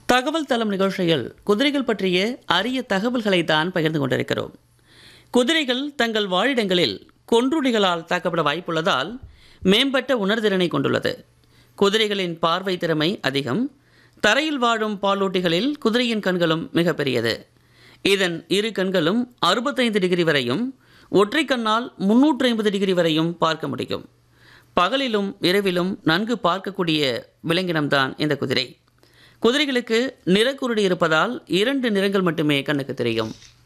தகவல் தளம் நிகழ்ச்சியில் குதிரைகள் பற்றிய அரிய தகவல்களை தான் பகிர்ந்து கொண்டிருக்கிறோம் குதிரைகள் தங்கள் வாழிடங்களில் கொன்றுடிகளால் தாக்கப்பட வாய்ப்புள்ளதால் மேம்பட்ட உணர்திறனை கொண்டுள்ளது குதிரைகளின் பார்வை திறமை அதிகம் தரையில் வாழும் பாலூட்டிகளில் குதிரையின் கண்களும் மிகப்பெரியது இதன் இரு கண்களும் அறுபத்தைந்து டிகிரி வரையும் ஒற்றை கண்ணால் முன்னூற்றி ஐம்பது டிகிரி வரையும் பார்க்க முடியும் பகலிலும் இரவிலும் நன்கு பார்க்கக்கூடிய விலங்கினம்தான் இந்த குதிரை குதிரைகளுக்கு நிறக்குருடி இருப்பதால் இரண்டு நிறங்கள் மட்டுமே கண்ணுக்கு தெரியும்